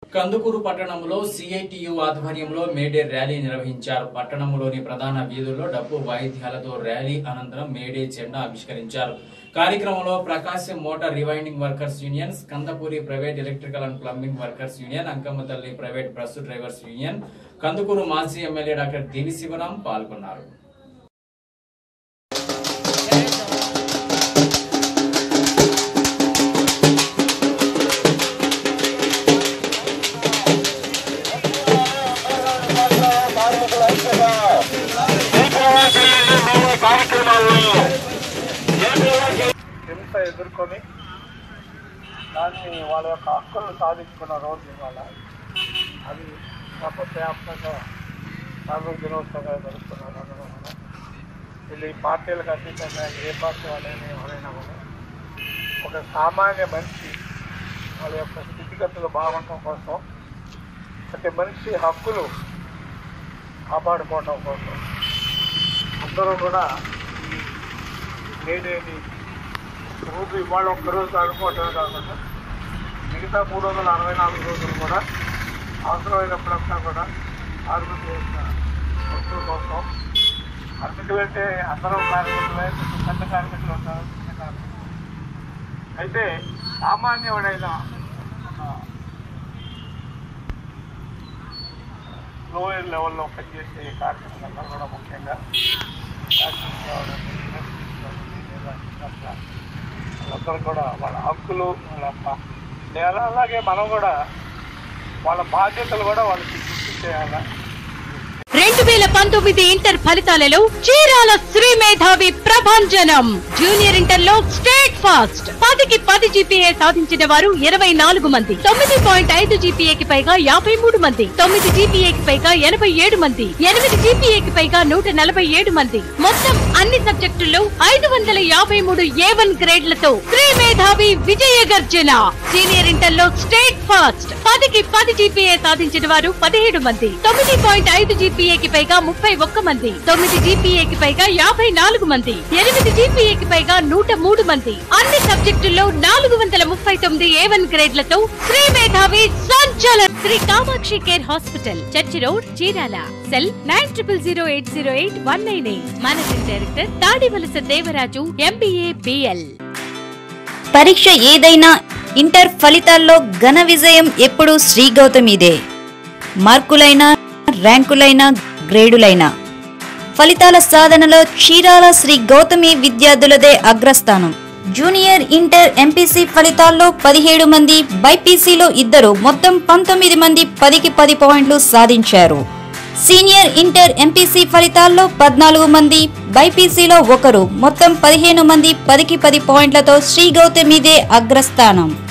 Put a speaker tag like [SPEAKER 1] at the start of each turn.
[SPEAKER 1] కందుకూరు పట్టణంలో సిఐటియు ఆధ్వర్యంలో May Day rally నిర్వహించారు పట్టణంలోని ప్రధాన వీధుల్లో డప్పు వాయిద్యాలతో ర్యాలీ అనంతరం మేడే జెండా ఆవిష్కరించారు కార్యక్రమంలో Prakasam motor rewinding workers union Kandapuri private electrical and plumbing workers union Ankammathalli private bus drivers union Kandukur మాజీ ఎమ్మెల్యే డాక్టర్ దేవి శివరాం పాల్గొన్నారు
[SPEAKER 2] హింస ఎదుర్కొని దాన్ని వాళ్ళ యొక్క హక్కులను సాధించుకున్న రోజు ఇవాళ అది ప్రపంచవ్యాప్తంగా కార్మిక దినోత్సవంగా జరుపుతున్నారు అందరూ కూడా. వీళ్ళు ఈ పార్టీలకు అతీతంగా ఏ పార్టీ వాళ్ళైనా ఎవరైనా కూడా ఒక సామాన్య మనిషి వాళ్ళ యొక్క స్థితిగతులు బాగుండటం కోసం ప్రతి మనిషి హక్కులు కాపాడుకోవటం కోసం అందరూ కూడా ఈ నేనేది రోజు ఇవాళ ఒక్కరోజు అనుకోవటమే కాకుండా మిగతా మూడు వందల అరవై నాలుగు రోజులు కూడా అవసరమైనప్పుడంతా కూడా కార్మికుల యొక్క వస్తువుల కోసం కార్మికులు అంటే అందరం కార్మికులే కొంచెం పెద్ద కార్మికులు ఉంటారు చిన్న కార్మికులు అయితే సామాన్యుడైన లోయర్ లెవెల్లో పనిచేసే కార్మికులందరూ కూడా ముఖ్యంగా యాక్సిడెంట్ కావడానికి ఇండస్ట్రీస్ కానీ లేదా ఇతరత్రా వాళ్ళందరూ కూడా వాళ్ళ హక్కులు వాళ్ళ ప- లేదా అలాగే మనం కూడా వాళ్ళ బాధ్యతలు కూడా వాళ్ళకి గుర్తు చేయాలా
[SPEAKER 3] రెండు వేల పంతొమ్మిది ఇంటర్ ఫలితాలలో చీరాల శ్రీ మేధావి ప్రభంజనం జూనియర్ ఇంటర్ లో స్టేట్ ఫాస్ట్ పదికి పది జీపీఏ సాధించిన వారు ఇరవై నాలుగు మంది తొమ్మిది పాయింట్ ఐదు జీపీఏకి పైగా యాభై మూడు మంది తొమ్మిది జీపీఏకి పైగా ఎనభై ఏడు మంది ఎనిమిది జీపీఏకి పైగా నూట నలభై ఏడు మంది మొత్తం అన్ని సబ్జెక్టుల్లో ఐదు వందల యాభై మూడు ఏ వన్ గ్రేడ్లతో శ్రీ మేధావి విజయ గర్జన సీనియర్ ఇంటర్ లో స్టేట్ ఫాస్ట్ పదికి పది జీపీఏ సాధించిన వారు పదిహేడు మంది తొమ్మిది పాయింట్ ఐదు జీపీఏకి పైగా ముప్పై ఒక్క మంది తొమ్మిది జీపీఏకి పైగా యాభై నాలుగు మంది ఎనిమిది జీపీఏకి పైగా నూట మూడు మంది అన్ని సబ్జెక్టుల్లో నాలుగు వందల ముప్పై తొమ్మిది ఏ వన్ గ్రేడ్లతో శ్రీ మేధావి సంచలన్ Sri Kamakshi care hospital church road Chirala cell nine triple zero eight zero eight one nine eight managing director Tadivalasa Devaraju MBA BL
[SPEAKER 4] పరీక్ష ఏదైనా ఇంటర్ ఫలితాల్లో ఘన విజయం ఎప్పుడూ శ్రీ గౌతమిదే మార్కులైనా ర్యాంకులైనా గ్రేడులైనా ఫలితాల సాధనలో చీరాల శ్రీ గౌతమి విద్యార్థులదే అగ్రస్థానం జూనియర్ ఇంటర్ ఎంపీసీ ఫలితాల్లో పదిహేడు మంది బైపీసీలో ఇద్దరు మొత్తం పంతొమ్మిది మంది పదికి పది పాయింట్లు సాధించారు సీనియర్ ఇంటర్ ఎంపీసీ ఫలితాల్లో పద్నాలుగు మంది బైపీసీలో ఒకరు మొత్తం పదిహేను మంది పదికి పది పాయింట్లతో శ్రీ గౌతమిదే అగ్రస్థానం